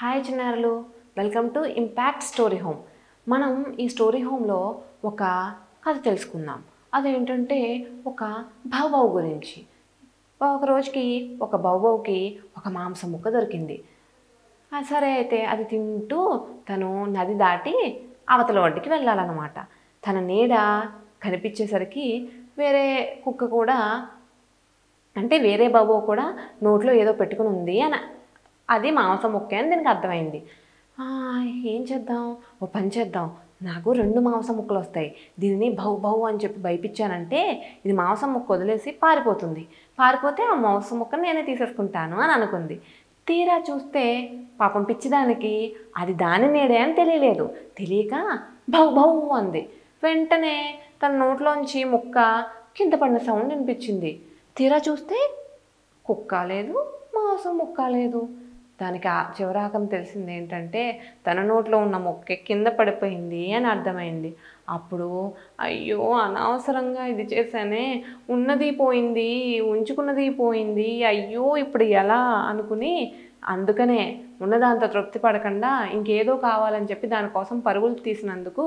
hi చిన్నారులు welcome to impact story home మనం ఈ స్టోరీ హోమ్లో ఒక కథ తెలుసుకుందాం అదేంటంటే ఒక బావుబావు గురించి ఒక రోజుకి ఒక బావుబావుకి ఒక మాంసం ముక్క దొరికింది ఆ సరే అయితే అది తింటూ తను నది దాటి అవతల ఒడ్డుకి వెళ్ళాలన్నమాట తన నీడ కనిపించేసరికి వేరే కుక్క కూడా అంటే వేరే బాబు కూడా నోట్లో ఏదో పెట్టుకుని ఉంది అని అది మాంసం ముక్కే అని దీనికి అర్థమైంది "ఆ, ఏం చేద్దాం ఓ పని చేద్దాం నాకు రెండు మాంసం ముక్కలు వస్తాయి దీనిని బహు బహు అని చెప్పి భయపించానంటే ఇది మాంసం ముక్క వదిలేసి పారిపోతుంది పారిపోతే ఆ మాంసం ముక్కను నేనే తీసేసుకుంటాను అని అనుకుంది తీరా చూస్తే పాపం పిచ్చిదానికి అది దాని నీడే అని తెలియలేదు తెలియక బహు బహు అంది వెంటనే తన నోట్లోంచి ముక్క కింద పడిన సౌండ్ వినిపించింది తీరా చూస్తే కుక్క లేదు మాంసం ముక్క లేదు దానికి ఆ చివరాకం తెలిసింది ఏంటంటే తన నోట్లో ఉన్న మొక్క కింద పడిపోయింది అని అర్థమైంది అప్పుడు అయ్యో అనవసరంగా ఇది చేశానే ఉన్నది పోయింది ఉంచుకున్నది పోయింది అయ్యో ఇప్పుడు ఎలా అనుకుని అందుకనే ఉన్నదాంతో తృప్తి పడకుండా ఇంకేదో కావాలని చెప్పి దానికోసం పరుగులు తీసినందుకు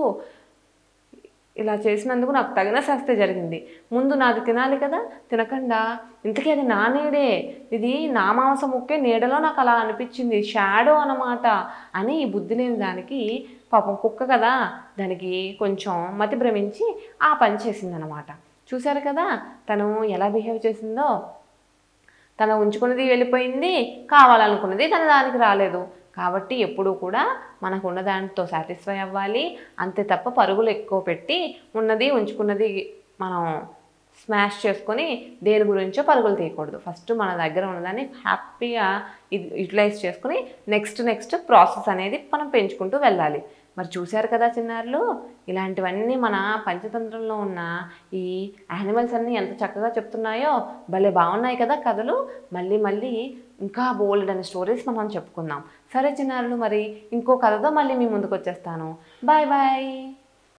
ఇలా చేసినందుకు నాకు తగిన శాస్తి జరిగింది ముందు నాది తినాలి కదా తినకుండా ఇంతకీ అది నా నీడే ఇది నా మాంసం ముక్కే నీడలో నాకు అలా అనిపించింది షాడో అన్నమాట అని ఈ బుద్ధి లేని దానికి పాపం కుక్క కదా దానికి కొంచెం మతి భ్రమించి ఆ పని చేసిందనమాట చూశారు కదా తను ఎలా బిహేవ్ చేసిందో తన ఉంచుకున్నది వెళ్ళిపోయింది కావాలనుకున్నది తన దానికి రాలేదు కాబట్టి ఎప్పుడూ కూడా మనకు ఉన్న దానితో సాటిస్ఫై అవ్వాలి అంతే తప్ప పరుగులు ఎక్కువ పెట్టి ఉన్నది ఉంచుకున్నది మనం స్మాష్ చేసుకొని దేని గురించో పరుగులు తీయకూడదు ఫస్ట్ మన దగ్గర ఉన్నదాన్ని హ్యాపీగా ఇది యూటిలైజ్ చేసుకుని నెక్స్ట్ నెక్స్ట్ ప్రాసెస్ అనేది మనం పెంచుకుంటూ వెళ్ళాలి మరి చూశారు కదా చిన్నారులు ఇలాంటివన్నీ మన పంచతంత్రంలో ఉన్న ఈ యానిమల్స్ అన్నీ ఎంత చక్కగా చెప్తున్నాయో భలే బాగున్నాయి కదా కథలు మళ్ళీ మళ్ళీ ఇంకా బోల్డ్ అనే స్టోరీస్ మనం చెప్పుకుందాం సరే చిన్నారులు మరి ఇంకో కథతో మళ్ళీ మీ ముందుకు వచ్చేస్తాను బాయ్ బాయ్